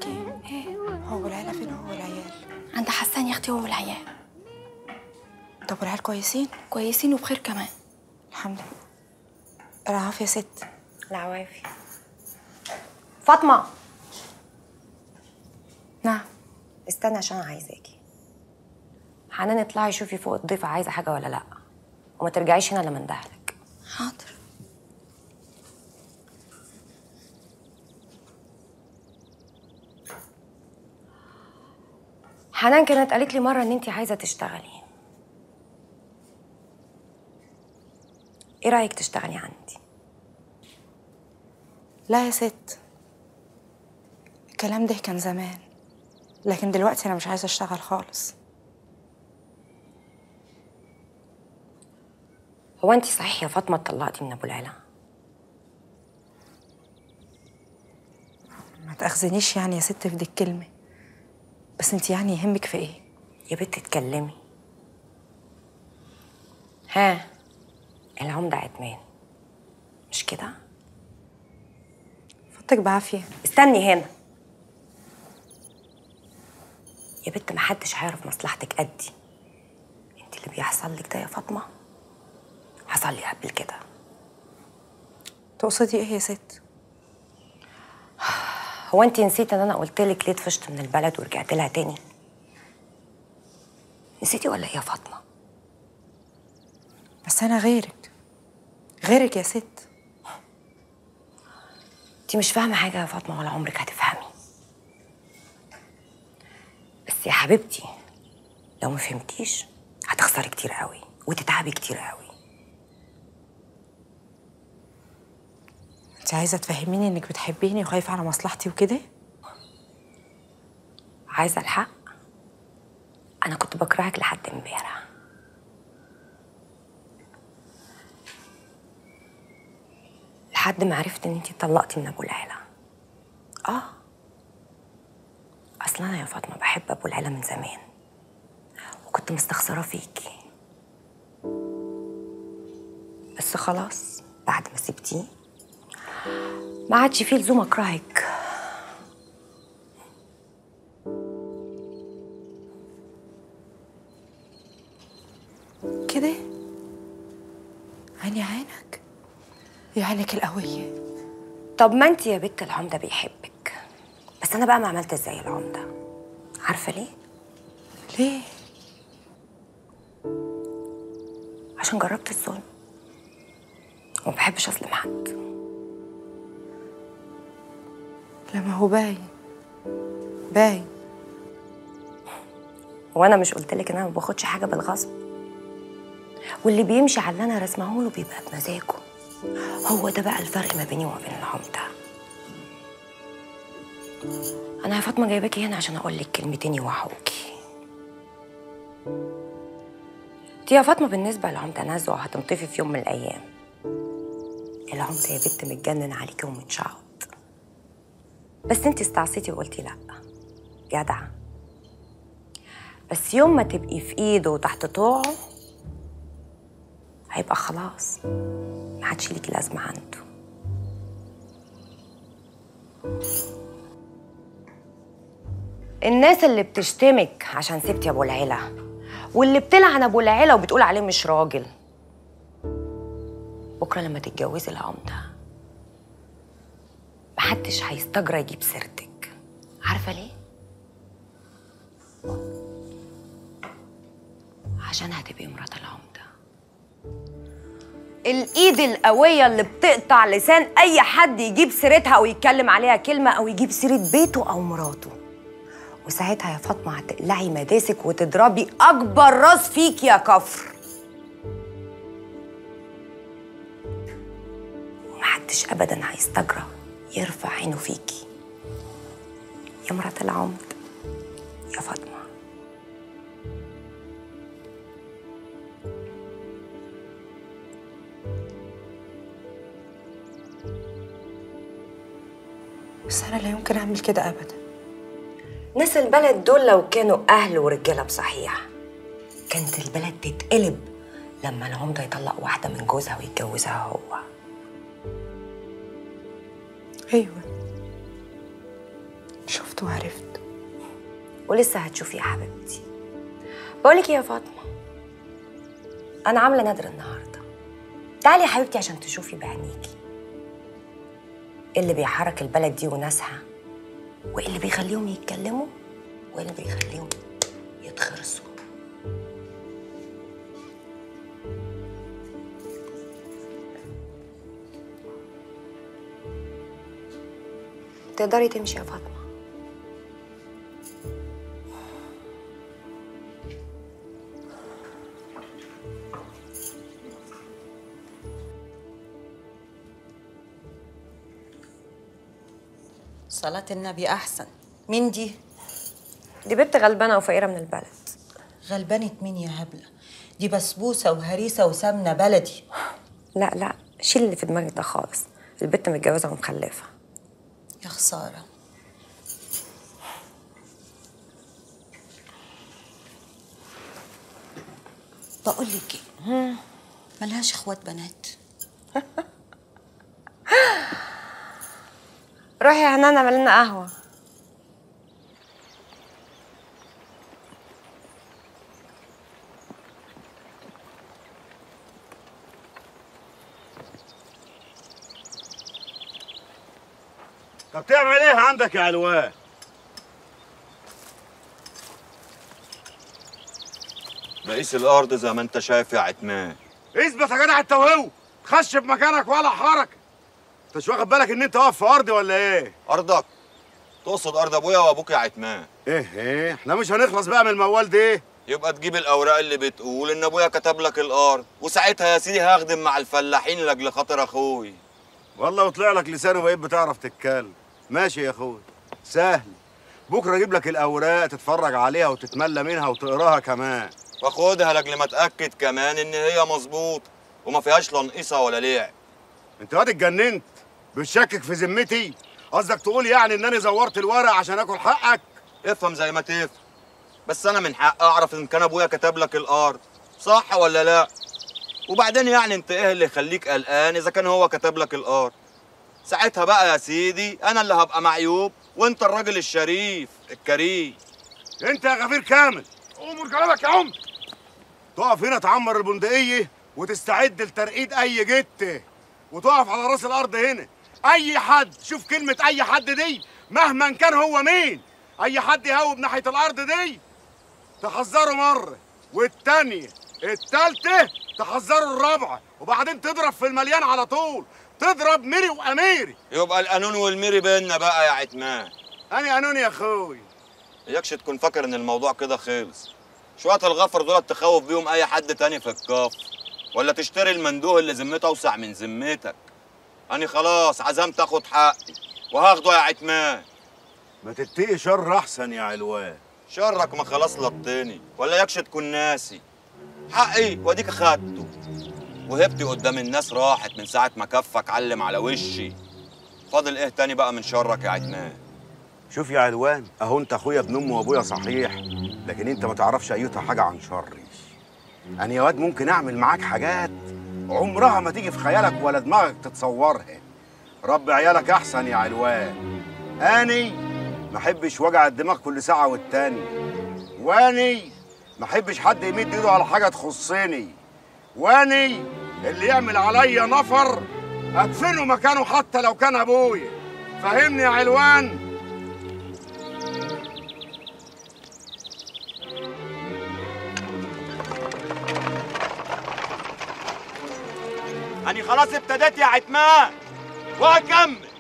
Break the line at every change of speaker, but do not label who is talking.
لك ايه
ايه
هو العيله فين هو والعيال
عند حسان يا اختي هو والعيال
طب والعيال كويسين
كويسين وبخير كمان
الحمد لله العافيه يا ست
العوافي فاطمه
نعم
استنى عشان انا عايزاكي حنان اطلعي شوفي فوق الضيفه عايزه حاجه ولا لا وما ترجعيش هنا لما اندهلك
حاضر
حنان كانت قالت لي مره ان انت عايزه تشتغلي ايه رايك تشتغلي عندي
لا يا ست الكلام ده كان زمان لكن دلوقتي انا مش عايزه اشتغل خالص
هو انت صحيح يا فاطمه اتطلقتي من ابو العلا
ما تاخذنيش يعني يا ست في دي الكلمه بس انت يعني يهمك في ايه
يا بنت اتكلمي ها العمده عتمان مش كده
فوتك بعافيه
استني هنا يا بنت محدش هيعرف مصلحتك قدي انت اللي بيحصل لك ده يا فاطمه حصل لي قبل كده
تقصدي ايه يا ست
هو انت نسيت ان انا قلت لك ليه طفشت من البلد ورجعت لها تاني نسيتي ولا ايه يا فاطمه
بس انا غيرك غيرك يا ست
انت مش فاهمه حاجه يا فاطمه ولا عمرك هتفهمي بس يا حبيبتي لو ما فهمتيش هتخسري كتير قوي وتتعبي كتير قوي
انت عايزه تفهميني انك بتحبيني وخايفه على مصلحتي وكده
عايزه الحق انا كنت بكرهك لحد امبارح لحد ما عرفت ان انتي اتطلقتي من ابو العلا اه اصلا انا يا فاطمه بحب ابو العلا من زمان وكنت مستخسره فيكي بس خلاص بعد ما سبتيه ما عادش فيه لزوم اكرهك
كده عيني عينك يا عينك القويه
طب ما انت يا بنت العمده بيحبك بس انا بقى ما عملت زي العمده عارفه ليه
ليه
عشان جربت الظلم وما بحبش اظلم حد
لما هو باين باين
وانا مش قلت لك ان انا ما باخدش حاجه بالغصب واللي بيمشي على اللي انا رسمه له بيبقى بمزاجه هو ده بقى الفرق ما بيني وما بين العمده انا يا فاطمه جايباكي هنا عشان اقول لك كلمتين يوحوكي دي يا فاطمه بالنسبه للعمده نزوه هتنطفي في يوم من الايام العمده يا بنت متجنن عليكي ومتشعط بس انت استعصيتي وقلتي لا جدعه بس يوم ما تبقي في ايده وتحت طوعه هيبقى خلاص ما عادش ليكي لازمه عنده الناس اللي بتشتمك عشان سبتي ابو العلا واللي بتلعن ابو العلا وبتقول عليه مش راجل بكره لما تتجوزي العمده محدش هيستجرى يجيب سيرتك عارفه ليه عشان هتبقي مرات العمده الايد القويه اللي بتقطع لسان اي حد يجيب سيرتها او يتكلم عليها كلمه او يجيب سيره بيته او مراته وساعتها يا فاطمه هتقلعي مداسك وتضربي اكبر راس فيك يا كفر ومحدش ابدا هيستجرى يرفع عينه فيكي يا مرات العمد يا فاطمه
بس انا لا يمكن اعمل كده ابدا
ناس البلد دول لو كانوا أهل ورجالة بصحيح كانت البلد تتقلب لما العمدة يطلق واحدة من جوزها ويتجوزها هو
ايوه شفت شفت وعرفت
ولسه هتشوفي يا حبيبتي بقولك إيه يا فاطمة أنا عاملة نادر النهاردة تعالي يا حبيبتي عشان تشوفي بعينيكي إيه اللي بيحرك البلد دي وناسها وإيه اللي بيخليهم يتكلموا وإيه اللي بيخليهم يتخرسوا تقدري تمشي يا فاطمة
صلاة النبي أحسن مين دي؟
دي بنت غلبانة وفقيرة من البلد
غلبانة مين يا هبلة؟ دي بسبوسة وهريسة وسمنة بلدي
لا لا شيل اللي في دماغك ده خالص البنت متجوزة ومخلفة
يا خسارة بقول لك ايه ملهاش اخوات بنات
روحي يا هنان اعمل لنا قهوة
طب تعمل ايه عندك يا علوان؟
بقيس الارض زي ما انت شايف يا عتمان
اثبت يا جدع انت وهو تخش في مكانك ولا حركه انت مش واخد بالك ان انت واقف في ارضي ولا ايه؟
ارضك تقصد ارض ابويا وابوك يا عتمان
ايه ايه احنا مش هنخلص بقى من الموال دي
يبقى تجيب الاوراق اللي بتقول ان ابويا كتب لك الارض وساعتها يا سيدي هخدم مع الفلاحين لاجل خاطر اخوي
والله وطلع لك لسان وبقيت بتعرف تتكلم ماشي يا اخوي سهل بكره اجيب لك الاوراق تتفرج عليها وتتملى منها وتقراها كمان
واخدها لاجل ما اتاكد كمان ان هي مظبوط وما فيهاش لا نقيصه ولا لعب
انت واد اتجننت بتشكك في ذمتي قصدك تقول يعني انني زورت الورق عشان اكل حقك
افهم زي ما تفهم بس انا من حق اعرف ان كان ابويا كتب لك الارض صح ولا لا وبعدين يعني انت ايه اللي يخليك قلقان اذا كان هو كتب لك الارض ساعتها بقى يا سيدي انا اللي هبقى معيوب وانت الراجل الشريف الكريم
انت يا غفير كامل امر كلامك يا عم تقف هنا تعمر البندقيه وتستعد لترقيد اي جت وتقف على راس الارض هنا اي حد شوف كلمه اي حد دي مهما كان هو مين اي حد يهوب ناحيه الارض دي تحذره مره والتانيه التالتة تحذره الرابعه وبعدين تضرب في المليان على طول تضرب ميري واميري
يبقى القانون والميري بينا بقى يا عتمان
انا قانون يا اخوي
اياكش تكون فاكر ان الموضوع كده خلص شويه الغفر دول تخوف بيهم اي حد تاني في الكفر ولا تشتري المندوه اللي ذمته اوسع من ذمتك انا خلاص عزمت اخد حقي وهاخده يا عتمان
ما تتقي شر احسن يا علوان
شرك ما خلاص لطني ولا يكش تكون ناسي حقي واديك خدته وهبتي قدام الناس راحت من ساعة ما كفك علم على وشي فاضل ايه تاني بقى من شرك يا عتمان
شوف يا علوان اهو انت اخويا ابن امي وابويا صحيح لكن انت ما تعرفش ايتها حاجه عن شري انا يا واد ممكن اعمل معاك حاجات عمرها ما تيجي في خيالك ولا دماغك تتصورها رب عيالك احسن يا علوان اني ما احبش وجع الدماغ كل ساعه والتانيه واني ما احبش حد يمد ايده على حاجه تخصني واني اللي يعمل عليا نفر ادفنه مكانه حتى لو كان ابويا فهمني يا علوان
أنا خلاص ابتديت يا عتمان وهكمل